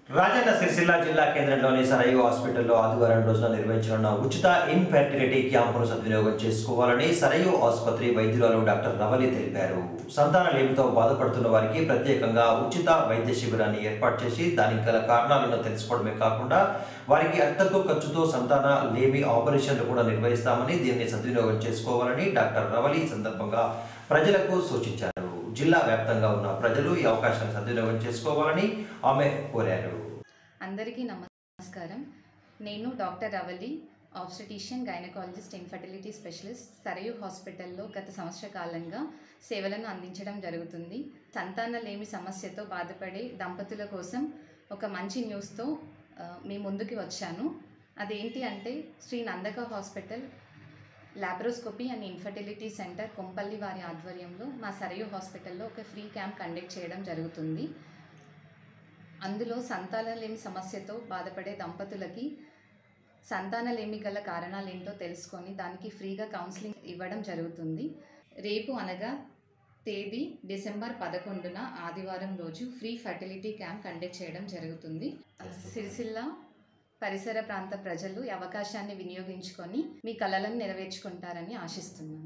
రాజన్న సిరిసిల్ల జిల్లా కేంద్రంలోని సరయు హాస్పిటల్లో ఆదివారం రోజున నిర్వహించనున్న ఉచిత ఇన్ఫెర్టిలిటీ క్యాంపును సద్వినియోగం చేసుకోవాలని సరయు ఆసుపత్రి వైద్యురాలు డాక్టర్ రవలి తెలిపారు సంతాన లేమితో బాధపడుతున్న వారికి ప్రత్యేకంగా ఉచిత వైద్య శిబిరాన్ని ఏర్పాటు చేసి దానికి గల కారణాలను తెలుసుకోవడమే కాకుండా వారికి అత్యక్కువ ఖర్చుతో సంతాన లేమి ఆపరేషన్లు కూడా నిర్వహిస్తామని దీన్ని సద్వినియోగం చేసుకోవాలని డాక్టర్ రవలి ఈ సందర్భంగా ప్రజలకు సూచించారు జిల్లా వ్యాప్తంగా ఉన్న ప్రజలు ఈ అవకాశాన్ని సద్వినియోగం చేసుకోవాలని ఆమె కోరారు అందరికీ నమస్కారం నేను doctor Ravali obstetrician gynaecologist infertility specialist Sarayu హాస్పిటల్లో గత సంవత్సర కాలంగా సేవలను అందించడం జరుగుతుంది సంతానలేమి సమస్యతో బాధపడే దంపతుల కోసం ఒక మంచి న్యూస్తో ఆ, మీ ముందుకి వచ్చాను అదేంటి అంటే Sri Nandaka hospital laparoscopy and infertility centre Kompally వారి ఆధ్వర్యంలో మా సరయు హాస్పిటల్లో ఒక ఫ్రీ క్యాంప్ కండక్ట్ చేయడం జరుగుతుంది అందులో సంతానలేమి సమస్యతో బాధపడే దంపతులకి సంతానలేమి గల కారణాలు ఏంటో తెలుసుకొని దానికి ఫ్రీగా కౌన్సిలింగ్ ఇవ్వడం జరుగుతుంది రేపు అనగా తేదీ డిసెంబర్ పదకొండున ఆదివారం రోజు ఫ్రీ ఫర్టిలిటీ క్యాంప్ కండక్ట్ చేయడం జరుగుతుంది సిరిసిల్ల పరిసర ప్రాంత ప్రజలు ఈ అవకాశాన్ని వినియోగించుకొని మీ కలలను నెరవేర్చుకుంటారని ఆశిస్తున్నాను